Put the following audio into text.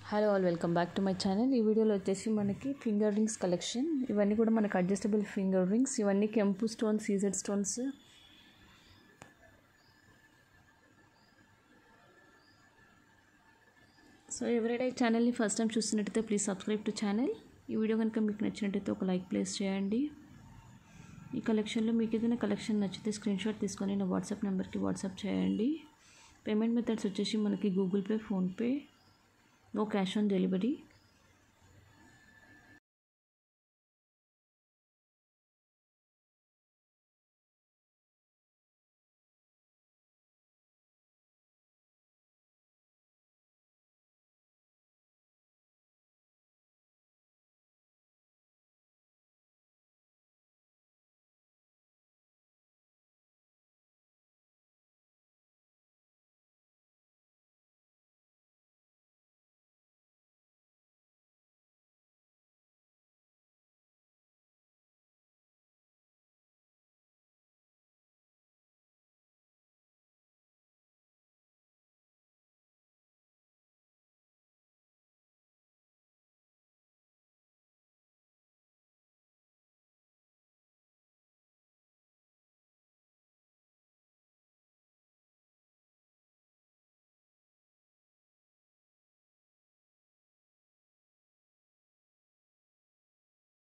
hello all welcome back to my channel ఈ వీడియోలో వచ్చేసి మనకి ఫింగర్ రింగ్స్ కలెక్షన్ ఇవన్నీ కూడా మనకి అడ్జస్టబుల్ ఫింగర్ రింగ్స్ ఇవన్నీ కెంపు స్టోన్స్ సీజెడ్ స్టోన్స్ సో ఎవరైనా ఈ ఛానల్ని ఫస్ట్ టైం చూస్తున్నట్టయితే ప్లీజ్ సబ్స్క్రైబ్ టు ఛానల్ ఈ వీడియో కనుక మీకు నచ్చినట్టయితే ఒక లైక్ ప్లేస్ చేయండి ఈ కలెక్షన్లో మీకు ఏదైనా కలెక్షన్ నచ్చితే స్క్రీన్ షాట్ తీసుకొని నా వాట్సాప్ నెంబర్కి వాట్సాప్ చేయండి పేమెంట్ మెథడ్స్ వచ్చేసి మనకి Google Pay PhonePe no cash on delivery